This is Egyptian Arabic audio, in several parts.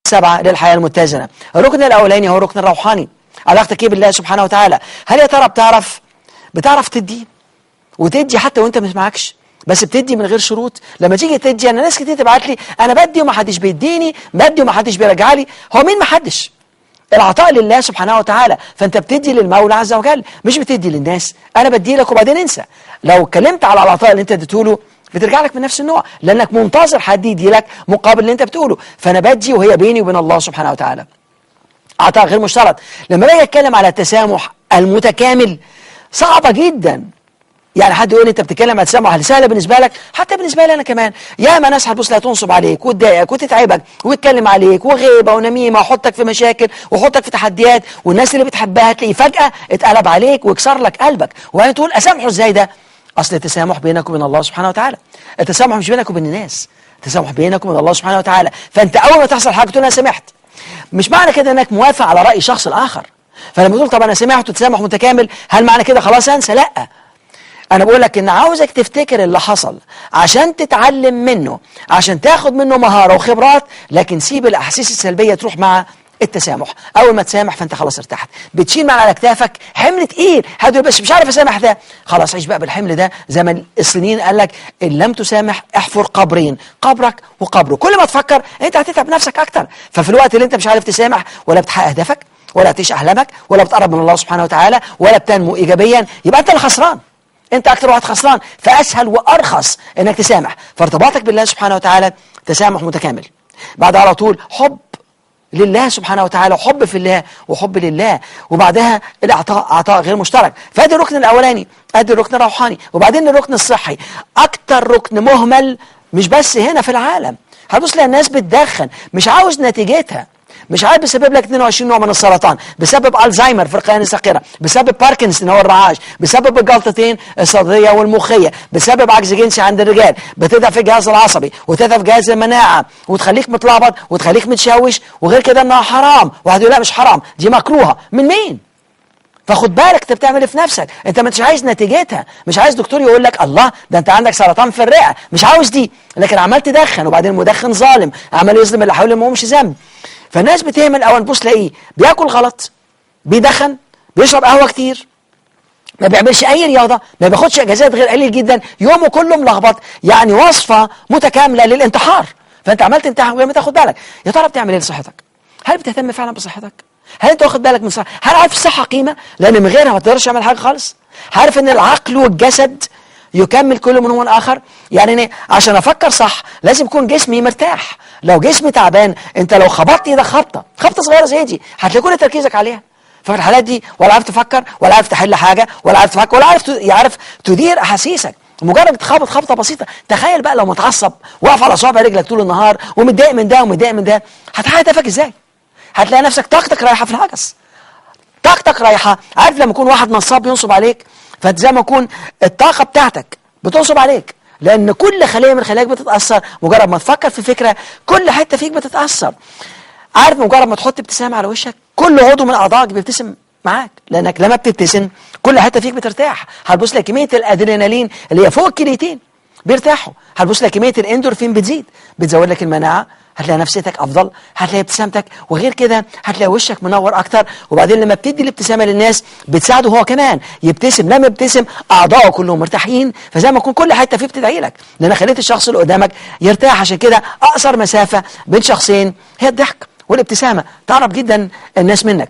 سبعة للحياة المتزنة الركن الأولاني هو الركن الروحاني علاقتك ايه بالله سبحانه وتعالى هل يا ترى بتعرف بتعرف تدي وتدي حتى وانت مش معكش بس بتدي من غير شروط لما تيجي تدي انا ناس كتير تبعت لي انا بدي وما حدش بيديني بدي وما حدش بيرجع لي هو مين ما حدش العطاء لله سبحانه وتعالى فانت بتدي للمولى عز وجل مش بتدي للناس انا بدي لك وبعدين انسى لو اتكلمت على العطاء اللي انت اديته له بترجع لك من نفس النوع لانك منتظر حد يدي لك مقابل اللي انت بتقوله فانا بدي وهي بيني وبين الله سبحانه وتعالى عطاء غير مشترط لما باجي اتكلم على التسامح المتكامل صعبه جدا يعني حد يقول لي انت بتتكلم عن التسامح هل سهله بالنسبه لك حتى بالنسبه لي انا كمان يا ما ناس هتبص لا تنصب عليك وتضايقك وتتعبك وتتكلم عليك وغيبه ونميمه وحطك في مشاكل وحطك في تحديات والناس اللي بتحبها تلاقيه فجاه اتقلب عليك ويكسر لك قلبك وبعدين تقول اسامحه ازاي ده اصل التسامح بينك وبين الله سبحانه وتعالى التسامح مش بينك وبين الناس التسامح بينك وبين الله سبحانه وتعالى فانت اول ما تحصل حاجه تقول انا سمحت مش معنى كده انك موافق على راي شخص الاخر فلما تقول طب انا سمعت وتسامح متكامل هل معنى كده خلاص انسى لا انا بقول لك ان عاوزك تفتكر اللي حصل عشان تتعلم منه عشان تاخد منه مهارة وخبرات لكن سيب الاحاسيس السلبية تروح مع التسامح اول ما تسامح فانت خلاص ارتحت بتشيل من على اكتافك حمل تقيل هتقول بس مش عارف اسامح ده خلاص عيش بقى بالحمل ده زي ما الصينيين قال لك ان لم تسامح احفر قبرين قبرك وقبره كل ما تفكر انت هتتعب نفسك اكتر ففي الوقت اللي انت مش عارف تسامح ولا بتحقق اهدافك ولا بتعيش احلامك ولا بتقرب من الله سبحانه وتعالى ولا بتنمو ايجابيا يبقى انت اللي خسران انت اكتر واحد خسران فاسهل وارخص انك تسامح فارتباطك بالله سبحانه وتعالى تسامح متكامل بعد على طول حب لله سبحانه وتعالى وحب في الله وحب لله وبعدها الاعطاء عطاء غير مشترك فادي الركن الاولاني ادي الركن الروحاني وبعدين الركن الصحي اكتر ركن مهمل مش بس هنا في العالم هتبص لها الناس بتدخن مش عاوز نتيجتها مش عارف بيسبب لك 22 نوع من السرطان بسبب الزهايمر في القيان الصغيره بسبب باركنسون هو الرعاش بسبب الجلطتين الصدريه والمخيه بسبب عجز جنسي عند الرجال بتضعف الجهاز العصبي وتضعف جهاز المناعه وتخليك متلخبط وتخليك متشوش وغير كده انها حرام واحد يقول لا مش حرام دي مكروهه من مين فخد بالك انت بتعمل ايه في نفسك انت مش عايز نتيجتها مش عايز دكتور يقول لك الله ده انت عندك سرطان في الرئه مش عاوز دي لكن عمال تدخن وبعدين المدخن ظالم عمال يظلم اللي حواليه ما همش ذنب فالناس بتهمل اول تبص تلاقيه بياكل غلط بيدخن بيشرب قهوه كتير ما بيعملش اي رياضه ما بياخدش اجازات غير قليل جدا يومه كله ملخبط يعني وصفه متكامله للانتحار فانت عمال تنتحر وما تاخد بالك يا ترى بتعمل ايه لصحتك هل بتهتم فعلا بصحتك هل انت واخد بالك من صحتك هل عارف الصحه قيمه لان من غيرها ما تقدرش تعمل حاجه خالص عارف ان العقل والجسد يكمل كل منهم الاخر يعني عشان افكر صح لازم يكون جسمي مرتاح لو جسمي تعبان انت لو خبطت ايدك خبطه خبطه صغيره زي دي هتلاقي كل تركيزك عليها ففي الحالات دي ولا عارف تفكر ولا عارف تحل حاجه ولا عارف تفكر ولا عارف يعرف تدير احاسيسك مجرد تخبط خبطه بسيطه تخيل بقى لو متعصب واقف على صوابع رجلك طول النهار ومتضايق من ده ومتضايق من ده هتحقق هدفك ازاي هتلاقي نفسك طاقتك رايحه في الهجس طاقتك رايحه عارف لما يكون واحد نصاب ينصب عليك فانت زي ما يكون الطاقه بتاعتك بتنصب عليك لان كل خليه من خلاياك بتتاثر مجرد ما تفكر في فكره كل حته فيك بتتاثر عارف مجرد ما تحط ابتسامه على وشك كل عضو من اعضائك بيبتسم معاك لانك لما بتبتسم كل حته فيك بترتاح هتبص لك كميه الادرينالين اللي هي فوق الكليتين بيرتاحوا هتبص لك كميه الاندورفين بتزيد بتزود لك المناعه هتلاقي نفسيتك افضل هتلاقي ابتسامتك وغير كده هتلاقي وشك منور اكتر وبعدين لما بتدي الابتسامه للناس بتساعده هو كمان يبتسم لما يبتسم اعضائه كلهم مرتاحين فزي ما يكون كل حته فيه بتدعي لك لان خليت الشخص اللي قدامك يرتاح عشان كده اقصر مسافه بين شخصين هي الضحك والابتسامه تعرف جدا الناس منك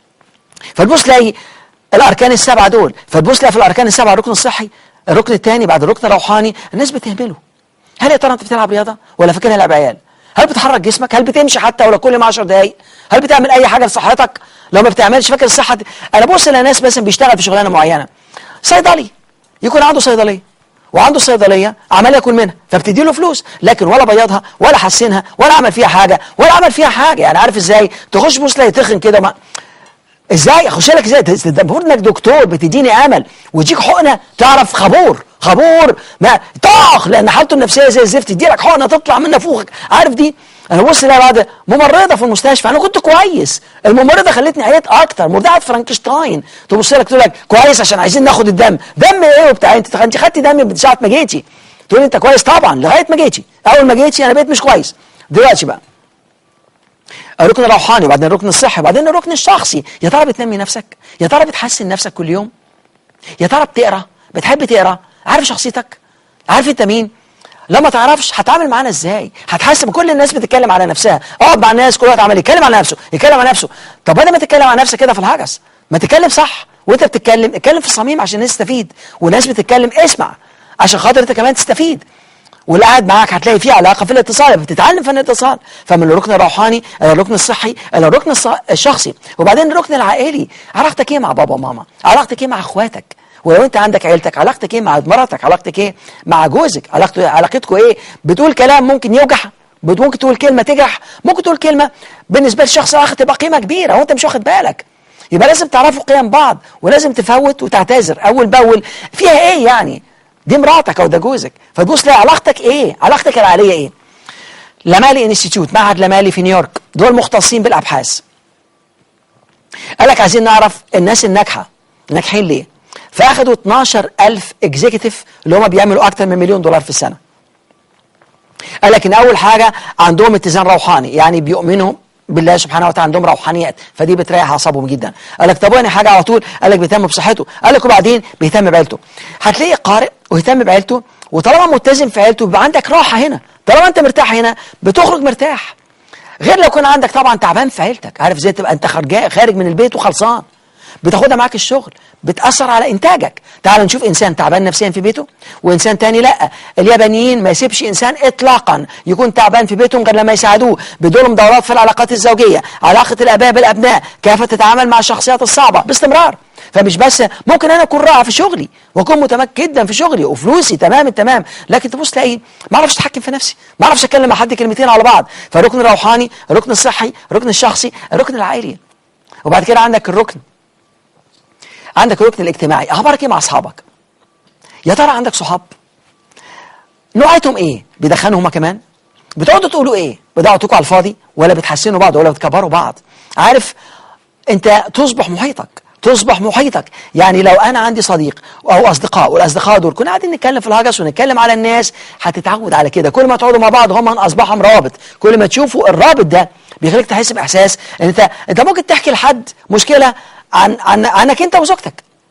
فتبص تلاقي الاركان السبعه دول فتبص تلاقي في الاركان السبعه الركن الصحي الركن الثاني بعد الركن الروحاني الناس بتهمله هل يا ترى انت بتلعب رياضه ولا فاكرها لعب عيال هل بتحرك جسمك هل بتمشي حتى ولو كل ما 10 دقايق هل بتعمل اي حاجه لصحتك لو ما بتعملش فاكر الصحه دي. انا ببص لناس مثلا بيشتغل في شغلانه معينه صيدلي يكون عنده صيدليه وعنده صيدليه عمال ياكل منها فبتدي له فلوس لكن ولا بيضها ولا حسنها ولا عمل فيها حاجه ولا عمل فيها حاجه يعني عارف ازاي تخش بص تلاقي تخن كده ما ازاي اخش لك ازاي المفروض انك دكتور بتديني امل وتجيك حقنه تعرف خبور خبور ما طاخ لان حالته النفسيه زي الزفت تدي لك حقنه تطلع من نافوخك عارف دي انا بص لها بعد ممرضه في المستشفى انا كنت كويس الممرضه خلتني عيات اكتر مرضعه فرانكشتاين تبص لك تقول لك كويس عشان عايزين ناخد الدم دم ايه وبتاع انت انت خدتي دم من ساعه ما جيتي تقول انت كويس طبعا لغايه ما جيتي اول ما جيتي انا بقيت مش كويس دلوقتي بقى الركن الروحاني وبعدين الركن الصحي وبعدين الركن الشخصي يا ترى بتنمي نفسك يا ترى بتحسن نفسك كل يوم يا ترى بتقرا بتحب تقرا عارف شخصيتك عارف انت مين لما تعرفش هتعامل معانا ازاي هتحسب كل الناس بتتكلم على نفسها اقعد مع الناس كل واحد عمال يتكلم على نفسه يتكلم على نفسه طب بدل ما تتكلم على نفسك كده في الهجس ما تتكلم صح وانت بتتكلم اتكلم في الصميم عشان الناس تستفيد والناس بتتكلم اسمع عشان خاطر انت كمان تستفيد واللي قاعد معاك هتلاقي فيه علاقه في الاتصال بتتعلم في الاتصال فمن الركن الروحاني الى الركن الصحي الى الركن الص- الشخصي وبعدين الركن العائلي علاقتك ايه مع بابا وماما علاقتك ايه مع اخواتك ولو انت عندك عيلتك علاقتك ايه مع مراتك علاقتك ايه مع جوزك علاقته علاقتكم ايه بتقول كلام ممكن يوجع بت- ممكن تقول كلمه تجرح ممكن تقول كلمه بالنسبه للشخص الاخر تبقى قيمه كبيره وانت مش واخد بالك يبقى لازم تعرفوا قيم بعض ولازم تفوت وتعتذر اول باول فيها ايه يعني دي مراتك او ده جوزك فتبص تلاقي علاقتك ايه علاقتك العائليه ايه لمالي انستيتيوت معهد لمالي في نيويورك دول مختصين بالابحاث قال لك عايزين نعرف الناس الناجحه ناجحين ليه فاخدوا 12000 اكزيكتيف اللي هم بيعملوا اكتر من مليون دولار في السنه قال لك ان اول حاجه عندهم اتزان روحاني يعني بيؤمنوا بالله سبحانه وتعالى عندهم روحانيات فدي بتريح اعصابهم جدا قال لك طب وين حاجه على طول قال لك بيهتم بصحته قال لك وبعدين بيهتم بعيلته هتلاقي قارئ ويهتم بعيلته وطالما ملتزم في عيلته بيبقى عندك راحه هنا طالما انت مرتاح هنا بتخرج مرتاح غير لو كان عندك طبعا تعبان في عيلتك عارف ازاي تبقى انت خارج خارج من البيت وخلصان بتاخدها معاك الشغل بتأثر على إنتاجك تعال نشوف إنسان تعبان نفسيا في بيته وإنسان تاني لا اليابانيين ما يسيبش إنسان إطلاقا يكون تعبان في بيتهم غير لما يساعدوه بدورهم دورات في العلاقات الزوجية علاقة الآباء بالأبناء كيف تتعامل مع الشخصيات الصعبة باستمرار فمش بس ممكن انا اكون رائع في شغلي واكون متمكن جدا في شغلي وفلوسي تمام التمام لكن تبص تلاقي ما اعرفش اتحكم في نفسي ما اعرفش اتكلم مع حد كلمتين على بعض فالركن الروحاني الركن الصحي الركن الشخصي الركن العائلي وبعد كده عندك الركن عندك الركن الاجتماعي اخبارك ايه مع اصحابك يا ترى عندك صحاب نوعيتهم ايه بيدخنوا هما كمان بتقعدوا تقولوا ايه بدعوتكم على الفاضي ولا بتحسنوا بعض ولا بتكبروا بعض عارف انت تصبح محيطك تصبح محيطك يعني لو انا عندي صديق او اصدقاء والاصدقاء دول كنا قاعدين نتكلم في الهجس ونتكلم على الناس هتتعود على كده كل ما تقعدوا مع بعض هم اصبحهم روابط كل ما تشوفوا الرابط ده بيخليك تحس باحساس ان انت انت ممكن تحكي لحد مشكله عن عن عنك انت وزوجتك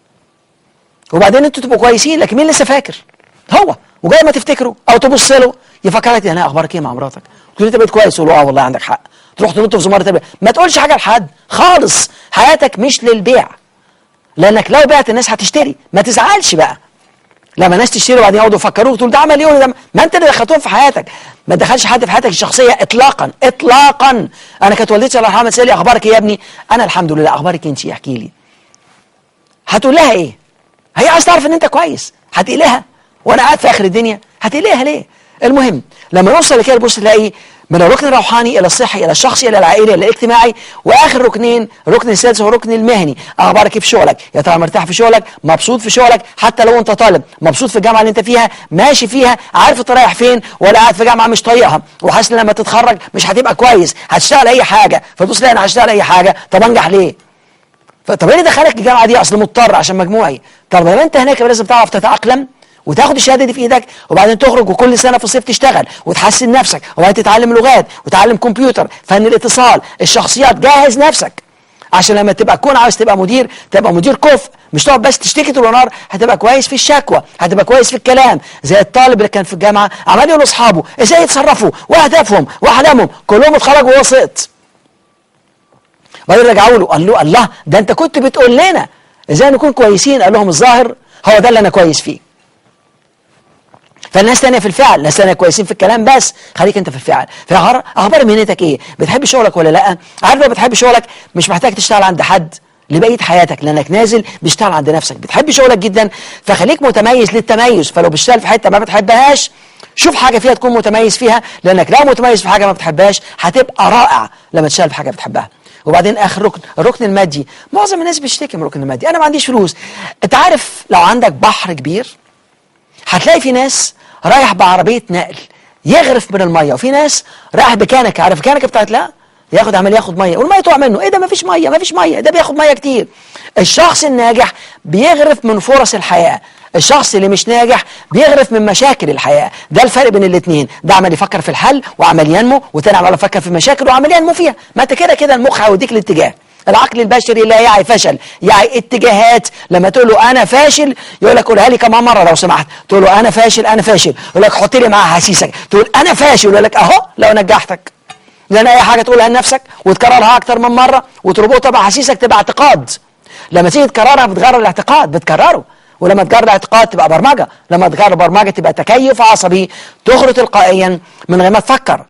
وبعدين انتوا تبقوا كويسين لكن مين لسه فاكر هو وجاي ما تفتكره او تبص له يفكرك انا اخبارك ايه مع مراتك تقول انت بقيت كويس تقول له اه والله عندك حق تروح تنط في زماره البيع ما تقولش حاجه لحد خالص حياتك مش للبيع لانك لو بعت الناس هتشتري ما تزعلش بقى لما الناس تشتري وبعدين يقعدوا يفكروك تقول ده عمل ايه ولا ده ما انت اللي دخلتهم في حياتك ما تدخلش حد في حياتك الشخصيه اطلاقا اطلاقا انا كانت والدتي الله يرحمها تسالي اخبارك ايه يا ابني انا الحمد لله اخبارك انت احكي لي هتقول لها ايه هي عايز تعرف ان انت كويس هتقلها وانا قاعد في اخر الدنيا هتقلها ليه المهم لما نوصل لكده تبص تلاقي من الركن الروحاني الى الصحي الى الشخصي الى العائلي الى الاجتماعي واخر ركنين الركن السادس هو الركن المهني اخبارك ايه في شغلك يا ترى مرتاح في شغلك مبسوط في شغلك حتى لو انت طالب مبسوط في الجامعه اللي انت فيها ماشي فيها عارف انت رايح فين ولا قاعد في جامعه مش طايقها وحاسس ان لما تتخرج مش هتبقى كويس هتشتغل اي حاجه فتبص تلاقي انا هشتغل اي حاجه طب انجح ليه طب ايه اللي دخلك الجامعه دي اصل مضطر عشان مجموعي طب لما انت هناك لازم تعرف تتاقلم وتاخد الشهاده دي في ايدك وبعدين تخرج وكل سنه في الصيف تشتغل وتحسن نفسك وبعدين تتعلم لغات وتتعلم كمبيوتر فن الاتصال الشخصيات جهز نفسك عشان لما تبقى تكون عاوز تبقى مدير تبقى مدير كفء مش تقعد بس تشتكي طول النهار هتبقى كويس في الشكوى هتبقى كويس في الكلام زي الطالب اللي كان في الجامعه عمال يقول لاصحابه ازاي يتصرفوا واهدافهم واحلامهم كلهم اتخرجوا وهو سقط بعدين رجعوا له قال له الله ده انت كنت بتقول لنا ازاي نكون كويسين قال لهم الظاهر هو ده اللي انا كويس فيه فالناس تانية في الفعل ناس تانية كويسين في الكلام بس خليك انت في الفعل فاخبار مهنتك ايه بتحب شغلك ولا لا عارف لو بتحب شغلك مش محتاج تشتغل عند حد لبقيه حياتك لانك نازل بتشتغل عند نفسك بتحب شغلك جدا فخليك متميز للتميز فلو بتشتغل في حته ما بتحبهاش شوف حاجه فيها تكون متميز فيها لانك لو متميز في حاجه ما بتحبهاش هتبقى رائع لما تشتغل في حاجه بتحبها وبعدين اخر ركن الركن المادي معظم الناس بتشتكي من الركن المادي انا ما عنديش فلوس انت عارف لو عندك بحر كبير هتلاقي في ناس رايح بعربيه نقل يغرف من الميه وفي ناس رايح بكنكه عارف الكنكه بتاعت لا ياخد عمال ياخد ميه والميه تقع منه ايه ده ما فيش ميه ما فيش ميه ده بياخد ميه كتير الشخص الناجح بيغرف من فرص الحياه الشخص اللي مش ناجح بيغرف من مشاكل الحياه ده الفرق بين الاثنين ده عمال يفكر في الحل وعمال ينمو وتاني عمال يفكر في مشاكل وعمال ينمو فيها ما انت كده كده المخ هيوديك الاتجاه العقل البشري لا يعي فشل يعي اتجاهات لما تقول له انا فاشل يقول لك قولها لي كمان مره لو سمحت تقول له انا فاشل انا فاشل يقول لك حط لي معاها حسيسك تقول انا فاشل يقول لك اهو لو نجحتك لان اي حاجه تقولها لنفسك وتكررها اكتر من مره وتربطها باحاسيسك تبقى اعتقاد لما تيجي تكررها بتغير الاعتقاد بتكرره ولما تجرب الاعتقاد تبقى برمجه لما تجرب برمجه تبقى تكيف عصبي تخرج تلقائيا من غير ما تفكر